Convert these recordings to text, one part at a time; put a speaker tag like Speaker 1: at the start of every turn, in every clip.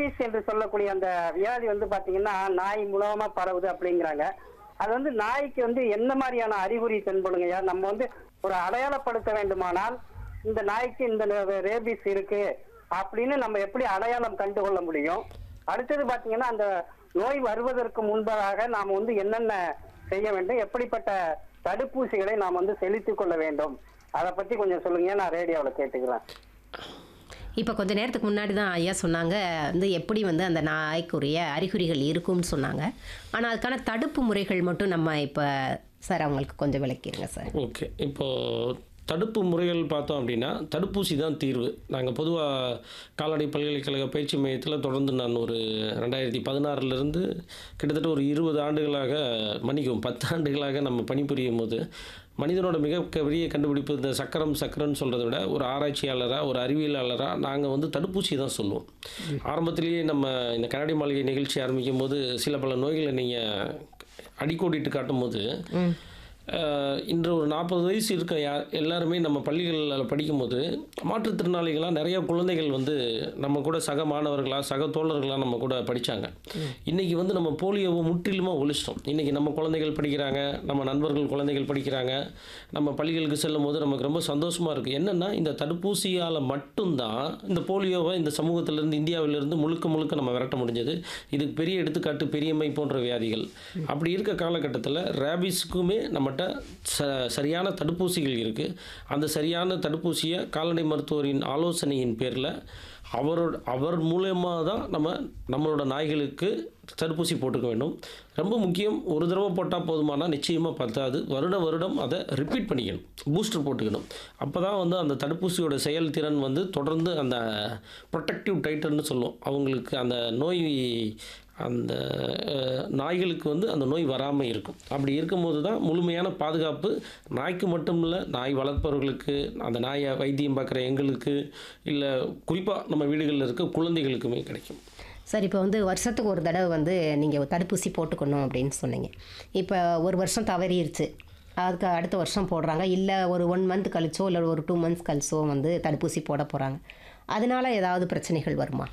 Speaker 1: rabies என்று சொல்லக்கூடிய அந்த வியாதி வந்து பாத்தீங்கன்னா நாய் மூலமா பரவுது அப்படிங்கிறாங்க அது வந்து நாய்க்கு வந்து என்ன மாதிரியான அறிகுறி தென்படுங்கய்யா நம்ம வந்து ஒரு அடையாளப்படுத்த வேண்டுமானால் இந்த நாய்க்கு இந்த ரேபிஸ் இருக்கு அப்படின்னு நம்ம எப்படி அடையாளம் கண்டுகொள்ள முடியும் அடுத்தது பாத்தீங்கன்னா அந்த நோய் வருவதற்கு முன்பதாக நாம் வந்து என்னென்ன செய்ய வேண்டும் எப்படிப்பட்ட தடுப்பூசிகளை நாம் வந்து செலுத்திக் கொள்ள வேண்டும் அதை பத்தி கொஞ்சம் சொல்லுங்க நான் ரேடியோவில் கேட்டுக்கிறேன்
Speaker 2: இப்போ கொஞ்ச நேரத்துக்கு முன்னாடி தான் ஐயா சொன்னாங்க வந்து எப்படி வந்து அந்த நாய்க்குரிய அறிகுறிகள் இருக்கும்னு சொன்னாங்க ஆனால் அதுக்கான தடுப்பு முறைகள் மட்டும் நம்ம இப்போ சார் அவங்களுக்கு கொஞ்சம் விளக்கிடுங்க சார்
Speaker 3: ஓகே இப்போது தடுப்பு முறைகள் பார்த்தோம் அப்படின்னா தடுப்பூசி தான் தீர்வு நாங்கள் பொதுவாக கால்நடை பல்கலைக்கழக பயிற்சி மையத்தில் தொடர்ந்து நான் ஒரு ரெண்டாயிரத்தி பதினாறுலேருந்து கிட்டத்தட்ட ஒரு இருபது ஆண்டுகளாக மன்னிக்கவும் பத்து ஆண்டுகளாக நம்ம பணிபுரியும் போது மனிதனோட மிக பெரிய கண்டுபிடிப்பு இந்த சக்கரம் சக்கரம்னு சொல்கிறத விட ஒரு ஆராய்ச்சியாளராக ஒரு அறிவியலாளராக நாங்கள் வந்து தடுப்பூசி தான் சொல்லுவோம் ஆரம்பத்திலேயே நம்ம இந்த கண்ணாடி மாளிகை நிகழ்ச்சி ஆரம்பிக்கும் போது சில பல நோய்களை நீங்கள் அடிக்கோடிட்டு காட்டும் போது அஹ், இன்று ஒரு நாற்பது வயசு இருக்க யா எல்லாருமே நம்ம பள்ளிகளில் படிக்கும்போது மாற்றுத்திறனாளிகளாக நிறைய குழந்தைகள் வந்து நம்ம கூட சக மாணவர்களாக சக தோழர்களாக நம்ம கூட படித்தாங்க இன்றைக்கி வந்து நம்ம போலியோவை முற்றிலுமாக ஒழிச்சிட்டோம் இன்றைக்கி நம்ம குழந்தைகள் படிக்கிறாங்க நம்ம நண்பர்கள் குழந்தைகள் படிக்கிறாங்க நம்ம பள்ளிகளுக்கு செல்லும் போது நமக்கு ரொம்ப சந்தோஷமாக இருக்குது என்னென்னா இந்த தடுப்பூசியால் மட்டும்தான் இந்த போலியோவை இந்த சமூகத்திலேருந்து இந்தியாவிலிருந்து முழுக்க முழுக்க நம்ம விரட்ட முடிஞ்சது இதுக்கு பெரிய எடுத்துக்காட்டு பெரியம்மை போன்ற வியாதிகள் அப்படி இருக்க காலகட்டத்தில் ரேபிஸ்க்குமே நம்மகிட்ட ச சரியான தடுப்பூசிகள் இருக்குது அந்த சரியான தடுப்பூசியை கால்நடை மருத்துவரின் ஆலோசனையின் பேரில் அவரோட அவர் மூலயமா தான் நம்ம நம்மளோட நாய்களுக்கு தடுப்பூசி போட்டுக்க வேண்டும் ரொம்ப முக்கியம் ஒரு தடவை போட்டால் போதுமானா நிச்சயமாக பத்தாது வருட வருடம் அதை ரிப்பீட் பண்ணிக்கணும் பூஸ்டர் போட்டுக்கணும் அப்போ தான் வந்து அந்த தடுப்பூசியோட செயல்திறன் வந்து தொடர்ந்து அந்த ப்ரொடெக்டிவ் டைட்டர்னு சொல்லுவோம் அவங்களுக்கு அந்த நோய் அந்த அஹ், நாய்களுக்கு வந்து அந்த நோய் வராமல் இருக்கும் அப்படி இருக்கும்போது தான் முழுமையான பாதுகாப்பு நாய்க்கு மட்டும் இல்லை நாய் வளர்ப்பவர்களுக்கு அந்த நாயை வைத்தியம் பார்க்குற எங்களுக்கு இல்லை குறிப்பாக நம்ம வீடுகளில் இருக்க குழந்தைகளுக்குமே கிடைக்கும்
Speaker 2: சார் இப்போ வந்து வருஷத்துக்கு ஒரு தடவை வந்து நீங்கள் தடுப்பூசி போட்டுக்கணும் அப்படின்னு சொன்னீங்க இப்போ ஒரு வருஷம் தவறிடுச்சு அதுக்கு அடுத்த வருஷம் போடுறாங்க இல்லை ஒரு ஒன் மந்த் கழிச்சோ இல்லை ஒரு டூ மந்த்ஸ் கழிச்சோ வந்து தடுப்பூசி போட போகிறாங்க அதனால ஏதாவது பிரச்சனைகள் வருமா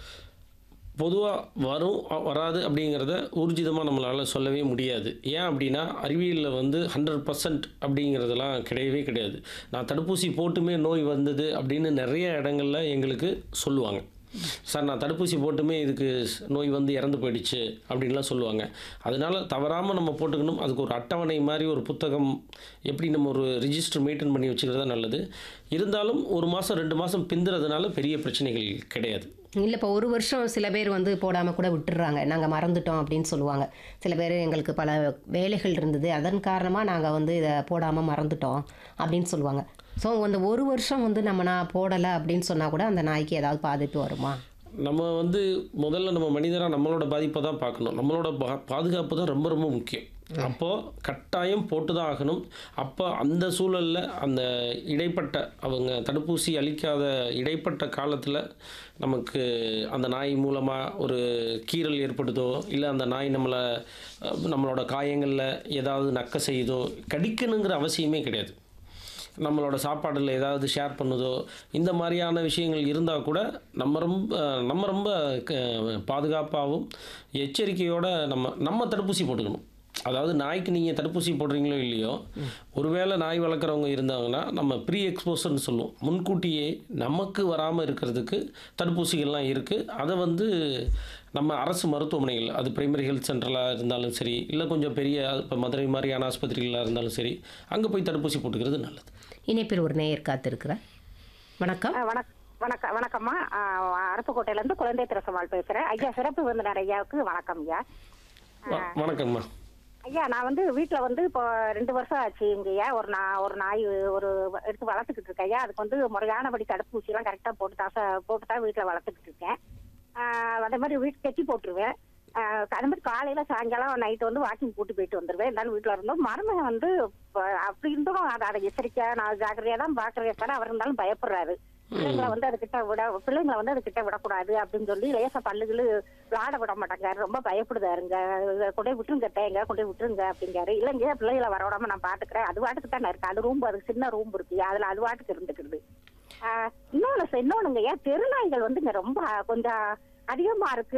Speaker 3: பொதுவாக வரும் அ- வராது அப்படிங்கிறத ஊர்ஜிதமாக நம்மளால் சொல்லவே முடியாது ஏன் அப்படின்னா அறிவியலில் வந்து ஹண்ட்ரட் பர்சன்ட் அப்படிங்கிறதெல்லாம் கிடையவே கிடையாது நான் தடுப்பூசி போட்டுமே நோய் வந்தது அப்படின்னு நிறைய இடங்கள்ல எங்களுக்கு சொல்லுவாங்க சார் நான் தடுப்பூசி போட்டுமே இதுக்கு ஸ்- நோய் வந்து இறந்து போயிடுச்சு அப்படின்லாம் சொல்லுவாங்க அதனால தவறாமல் நம்ம போட்டுக்கணும் அதுக்கு ஒரு அட்டவணை மாதிரி ஒரு புத்தகம் எப்படி நம்ம ஒரு ரிஜிஸ்டர் மெயின்டைன் பண்ணி வச்சுக்கிறது நல்லது இருந்தாலும் ஒரு மாதம் ரெண்டு மாதம் பிந்துறதுனால பெரிய பிரச்சனைகள் கிடையாது
Speaker 2: இல்லை இப்போ ஒரு வருஷம் சில பேர் வந்து போடாமல் கூட விட்டுடுறாங்க நாங்கள் மறந்துட்டோம் அப்படின்னு சொல்லுவாங்க சில பேர் எங்களுக்கு பல வேலைகள் இருந்தது அதன் காரணமாக நாங்கள் வந்து இதை போடாமல் மறந்துட்டோம் அப்படின்னு சொல்லுவாங்க ஸோ அந்த ஒரு வருஷம் வந்து நம்ம நான் போடலை அப்படின்னு சொன்னால் கூட அந்த நாய்க்கு ஏதாவது பாதிப்பு வருமா
Speaker 3: நம்ம வந்து முதல்ல நம்ம மனிதராக நம்மளோட பாதிப்பை தான் பார்க்கணும் நம்மளோட பா பாதுகாப்பு தான் ரொம்ப ரொம்ப முக்கியம் அப்போது கட்டாயம் போட்டு தான் ஆகணும் அப்போ அந்த சூழலில் அந்த இடைப்பட்ட அவங்க தடுப்பூசி அளிக்காத இடைப்பட்ட காலத்தில் நமக்கு அந்த நாய் மூலமாக ஒரு கீறல் ஏற்படுதோ இல்லை அந்த நாய் நம்மளை அஹ், நம்மளோட காயங்களில் ஏதாவது நக்க செய்யுதோ கடிக்கணுங்கிற அவசியமே கிடையாது நம்மளோட சாப்பாடில் ஏதாவது ஷேர் பண்ணுதோ இந்த மாதிரியான விஷயங்கள் இருந்தால் கூட நம்ம ரொம்ப நம்ம ரொம்ப க- பாதுகாப்பாகவும் எச்சரிக்கையோட நம்ம நம்ம தடுப்பூசி போட்டுக்கணும் அதாவது நாய்க்கு நீங்கள் தடுப்பூசி போடுறீங்களோ இல்லையோ ஒருவேளை நாய் வளர்க்குறவங்க இருந்தாங்கன்னா நம்ம ப்ரீ எக்ஸ்போசர்னு சொல்லுவோம் முன்கூட்டியே நமக்கு வராமல் இருக்கிறதுக்கு தடுப்பூசிகள்லாம் இருக்குது அதை வந்து நம்ம அரசு மருத்துவமனைகள் அது பிரைமரி ஹெல்த் சென்டராக இருந்தாலும் சரி இல்லை கொஞ்சம் பெரிய இப்போ மதுரை மாதிரியான ஆஸ்பத்திரிகளாக இருந்தாலும் சரி அங்கே போய் தடுப்பூசி போட்டுக்கிறது நல்லது
Speaker 2: இணைப்பில் ஒரு நேயர் காத்திருக்கிறார் வணக்கம்
Speaker 4: ஆ, வணக் வணக்கம் வணக்கம்மா ஆ, அருப்புக்கோட்டையில இருந்து குழந்தை திரசமால் பேசுறேன் ஐயா சிறப்பு விருந்தினர் ஐயாவுக்கு வணக்கம் ஐயா
Speaker 3: வ- வணக்கம்மா
Speaker 4: ஐயா நான் வந்து வீட்டில் வந்து இப்போ ரெண்டு வருஷம் ஆச்சு இங்கய்யா ஒரு நான் ஒரு நாய் ஒரு எடுத்து வளர்த்துக்கிட்டு இருக்கேன் ஐயா அதுக்கு வந்து முறையானபடி தடுப்பூசிலாம் கரெக்டாக போட்டு தான் ச- போட்டு தான் வீட்டில் வளர்த்துக்கிட்டு இருக்கேன் ஆ, அதே மாதிரி வீட்டு கட்டி போட்டுருவேன் ஆ, அதே மாதிரி காலையில சாயங்காலம் நைட்டு வந்து வாக்கிங் கூட்டி போயிட்டு வந்துருவேன் இருந்தாலும் வீட்டில் இருந்தோம் மருமகன் வந்து இப்ப அப்படி இருந்தும் அதை அதை எச்சரிக்கையா நான் ஜாக்கிரதையா தான் பாக்குறேன் சார் அவர் இருந்தாலும் பயப்படுறாரு பிள்ளைங்களை வந்து அதுகிட்ட விட பிள்ளைங்களை வந்து அதுகிட்ட விடக்கூடாது அப்படின்னு சொல்லி லேசா பல்லுகளு விளாட விட மாட்டாங்க ரொம்ப பயப்படுதாருங்க இதை கொண்டு போய் விட்டுருங்க தேங்க கொண்டு போய் விட்டுருங்க அப்படிங்காரு இல்லைங்க பிள்ளைகளை வர விடாம நான் பாத்துக்கிறேன் அது வாட்டுக்கு தானே இருக்கு அது ரூம் அதுக்கு சின்ன ரூம் இருக்கு அதுல அது வாட்டுக்கு இருந்துக்கிறது ஆஹ் இன்னொன்னு இன்னொன்னுங்க ஏன் தெருநாய்கள் வந்து இங்க ரொம்ப கொஞ்சம் அதிகமா இருக்கு